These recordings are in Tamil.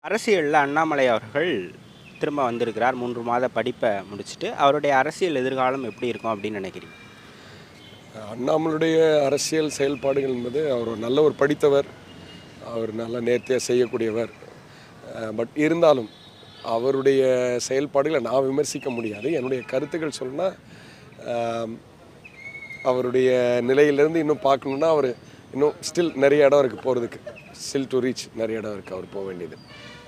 அரசியலில் அண்ணாமலை அவர்கள் திரும்ப வந்திருக்கிறார் மூன்று மாத படிப்பை முடிச்சுட்டு அவருடைய அரசியல் எதிர்காலம் எப்படி இருக்கும் அப்படின்னு நினைக்கிறீங்க அண்ணாமலுடைய அரசியல் செயல்பாடுகள் என்பது அவர் ஒரு நல்ல ஒரு படித்தவர் அவர் நல்ல நேர்த்தியாக செய்யக்கூடியவர் பட் இருந்தாலும் அவருடைய செயல்பாடுகளை நான் விமர்சிக்க முடியாது என்னுடைய கருத்துக்கள் சொன்னால் அவருடைய நிலையிலேருந்து இன்னும் பார்க்கணுன்னா அவர் இன்னும் ஸ்டில் நிறைய இடம் இருக்குது போகிறதுக்கு ஸ்டில் டு ரீச் நிறைய இடம் இருக்குது அவர் போக வேண்டியது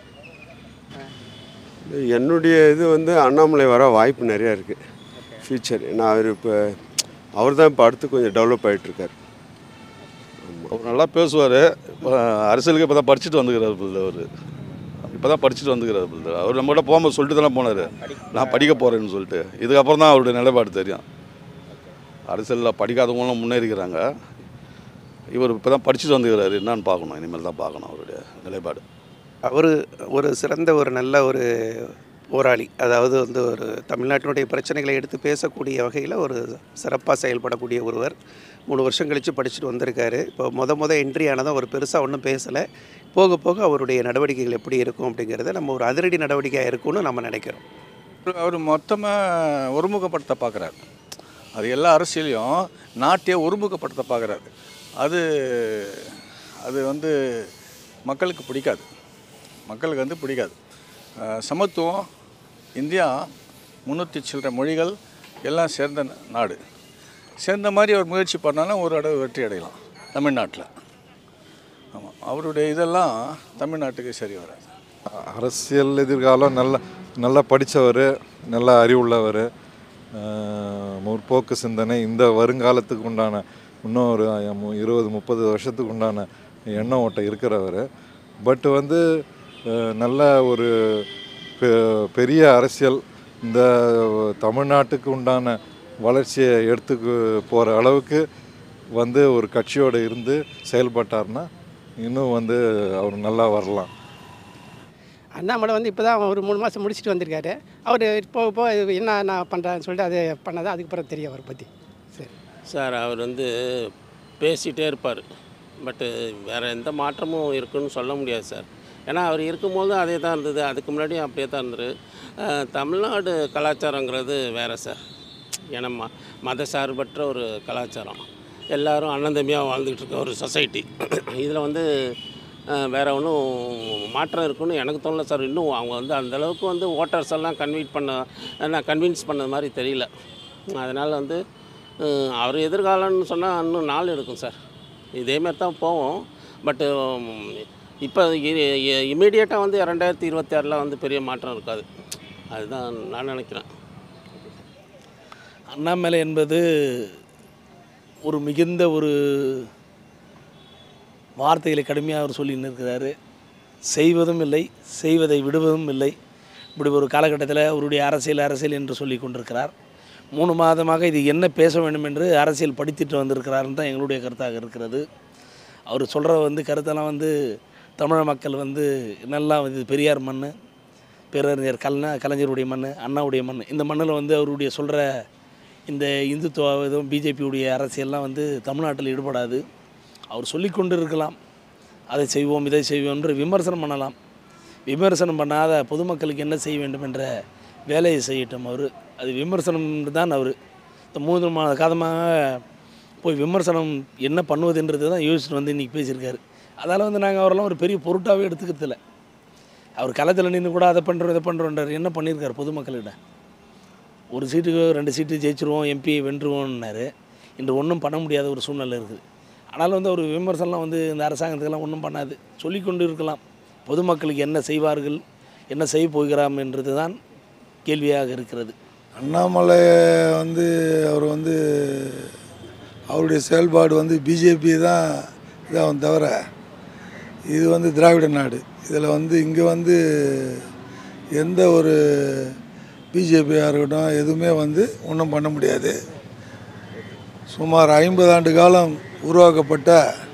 என்னுடைய இது வந்து அண்ணாமலை வர வாய்ப்பு நிறையா இருக்குது ஃப்யூச்சர் ஏன்னா அவர் இப்போ அவர் தான் இப்போ அடுத்து கொஞ்சம் டெவலப் ஆகிட்டுருக்கார் அவர் நல்லா பேசுவார் இப்போ அரசியலுக்கு இப்போ தான் படிச்சுட்டு வந்துக்கிறார் பிள்ளை அவர் இப்போ தான் படிச்சுட்டு வந்துக்கிறார் பிள்ளை அவர் நம்மகிட்ட போகும்போது சொல்லிட்டு தானே போனார் நான் படிக்க போகிறேன்னு சொல்லிட்டு இதுக்கப்புறம் தான் அவருடைய நிலைப்பாடு தெரியும் அரசியலில் படிக்காதவங்களும் முன்னேறிக்கிறாங்க இவர் இப்போ தான் படிச்சுட்டு வந்துக்கிறாரு என்னன்னு பார்க்கணும் இனிமேல் தான் பார்க்கணும் அவருடைய நிலைப்பாடு அவர் ஒரு சிறந்த ஒரு நல்ல ஒரு போராளி அதாவது வந்து ஒரு தமிழ்நாட்டினுடைய பிரச்சனைகளை எடுத்து பேசக்கூடிய வகையில் ஒரு சிறப்பாக செயல்படக்கூடிய ஒருவர் மூணு வருஷம் கழித்து படிச்சுட்டு வந்திருக்காரு இப்போ முத முத என்ட்ரி ஆனதும் அவர் பெருசாக ஒன்றும் பேசலை போக போக அவருடைய நடவடிக்கைகள் எப்படி இருக்கும் அப்படிங்கிறத நம்ம ஒரு அதிரடி நடவடிக்கையாக இருக்கும்னு நம்ம நினைக்கிறோம் அவர் மொத்தமாக ஒருமுகப்படுத்த பார்க்குறாரு அது எல்லா அரசியலையும் நாட்டையே ஒருமுகப்படுத்த பார்க்குறாரு அது அது வந்து மக்களுக்கு பிடிக்காது மக்களுக்கு வந்து பிடிக்காது அஹ் சமத்துவம் இந்தியா முந்நூற்றி சில்லற மொழிகள் எல்லாம் சேர்ந்த நாடு சேர்ந்த மாதிரி அவர் முயற்சி பண்ணாலும் ஒரு தடவை வெற்றி அடையலாம் தமிழ்நாட்டில் ஆமாம் அவருடைய இதெல்லாம் தமிழ்நாட்டுக்கு சரி வராது அரசியல் எதிர்காலம் நல்ல நல்லா படித்தவர் நல்ல அறிவுள்ளவர் முற்போக்கு சிந்தனை இந்த வருங்காலத்துக்கு உண்டான இன்னும் ஒரு மு- இருபது முப்பது வருஷத்துக்கு உண்டான எண்ண ஓட்டம் இருக்கிறவர் பட் வந்து அஹ், நல்ல ஒரு பெ- பெரிய அரசியல் இந்த தமிழ்நாட்டுக்கு உண்டான வளர்ச்சியை எடுத்துக்கு போகிற அளவுக்கு வந்து ஒரு கட்சியோடு இருந்து செயல்பட்டார்னா இன்னும் வந்து அவர் நல்லா வரலாம் அண்ணாமலை வந்து இப்போ தான் ஒரு மூணு மாதம் முடிச்சுட்டு வந்திருக்காரு அவர் போக போக இது என்ன நான் பண்ணுறான்னு சொல்லிட்டு அதை பண்ணாதான் அதுக்கு பிறகு தெரியும் அவரை பற்றி சரி சார் அவர் வந்து பேசிகிட்டே இருப்பார் பட்டு வேறு எந்த மாற்றமும் இருக்குன்னு சொல்ல முடியாது சார் ஏன்னா அவர் இருக்கும்போது அதே தான் இருந்தது அதுக்கு முன்னாடியும் அப்படியே தான் இருந்தது அஹ், தமிழ்நாடு கலாச்சாரங்கிறது வேறு சார் ஏன்னா ம மத சார்பற்ற ஒரு கலாச்சாரம் எல்லாரும் அண்ணன் தம்பியாக வாழ்ந்துக்கிட்டு இருக்க ஒரு சொசைட்டி இதில் வந்து அஹ், வேற ஒன்றும் மாற்றம் இருக்குன்னு எனக்கு தோணல சார் இன்னும் அவங்க வந்து அந்த அளவுக்கு வந்து ஓட்டர்ஸ் எல்லாம் கன்வீட் பண்ண என்ன கன்வின்ஸ் பண்ண மாதிரி தெரியல அதனால் வந்து அஹ், அவர் எதிர்காலம்னு சொன்னால் இன்னும் நாள் எடுக்கும் சார் இதேமாரி தான் போவோம் பட்டு இப்போ இமீடியட்டாக வந்து ரெண்டாயிரத்தி இருபத்தி ஆறில் வந்து பெரிய மாற்றம் இருக்காது அதுதான் நான் நினைக்கிறேன் அண்ணாமலை என்பது ஒரு மிகுந்த ஒரு வார்த்தைகளை கடுமையாக அவர் சொல்லி நிற்கிறாரு செய்வதும் இல்லை செய்வதை விடுவதும் இல்லை இப்படி ஒரு காலகட்டத்தில் அவருடைய அரசியல் அரசியல் என்று சொல்லி கொண்டிருக்கிறார் மூணு மாதமாக இது என்ன பேச வேண்டும் என்று அரசியல் படித்துட்டு வந்திருக்கிறாருன்னு தான் எங்களுடைய கருத்தாக இருக்கிறது அவர் சொல்கிற வந்து கருத்தெல்லாம் வந்து தமிழ் மக்கள் வந்து நல்லா இது பெரியார் மண் பேரறிஞர் கல்னா கலைஞருடைய மண் அண்ணாவுடைய மண் இந்த மண்ணில் வந்து அவருடைய சொல்கிற இந்த இந்துத்துவ இதுவும் பிஜேபியுடைய அரசியல்லாம் வந்து தமிழ்நாட்டில் ஈடுபடாது அவர் சொல்லிக்கொண்டு இருக்கலாம் அதை செய்வோம் இதை செய்வோம் என்று விமர்சனம் பண்ணலாம் விமர்சனம் பண்ணாத பொதுமக்களுக்கு என்ன செய்ய வேண்டும் என்ற வேலையை செய்யட்டும் அவர் அது விமர்சனம் தான் அவர் இந்த மூன்று மாத காலமாக போய் விமர்சனம் என்ன பண்ணுவதுன்றது தான் யோசிச்சுட்டு வந்து இன்றைக்கி பேசியிருக்காரு அதால் வந்து நாங்கள் அவரெல்லாம் ஒரு பெரிய பொருட்டாகவே எடுத்துக்கிறதில்ல அவர் களத்தில் நின்று கூட அதை பண்ணுறோம் இதை பண்ணுறோன்றார் என்ன பண்ணியிருக்காரு பொதுமக்களிட ஒரு சீட்டுக்கு ரெண்டு சீட்டு ஜெயிச்சிருவோம் எம்பி வென்றுவோம்னாரு இன்று ஒன்றும் பண்ண முடியாத ஒரு சூழ்நிலை இருக்குது ஆனாலும் வந்து ஒரு விமர்சனம்லாம் வந்து இந்த அரசாங்கத்துக்கெல்லாம் ஒன்றும் பண்ணாது சொல்லிக்கொண்டு இருக்கலாம் பொதுமக்களுக்கு என்ன செய்வார்கள் என்ன செய்ய போகிறாம் என்றது தான் கேள்வியாக இருக்கிறது அண்ணாமலை வந்து அவர் வந்து அவருடைய செயல்பாடு வந்து பிஜேபி தான் இதாகும் தவிர இது வந்து திராவிட நாடு இதில் வந்து இங்கே வந்து எந்த ஒரு பிஜேபியாக இருக்கட்டும் எதுவுமே வந்து ஒன்றும் பண்ண முடியாது சுமார் ஐம்பது ஆண்டு காலம் உருவாக்கப்பட்ட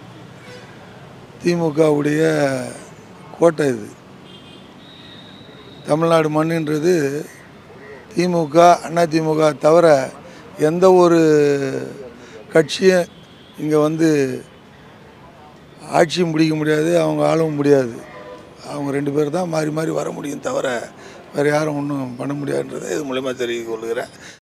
திமுகவுடைய கோட்டை இது தமிழ்நாடு மண்ணுன்றது திமுக அதிமுக தவிர எந்த ஒரு கட்சியும் இங்கே வந்து ஆட்சியும் பிடிக்க முடியாது அவங்க ஆளவும் முடியாது அவங்க ரெண்டு பேர் தான் மாறி மாறி வர முடியும் தவிர வேறு யாரும் ஒன்றும் பண்ண முடியாதுன்றதை இது மூலயமா தெரிவித்துக் கொள்கிறேன்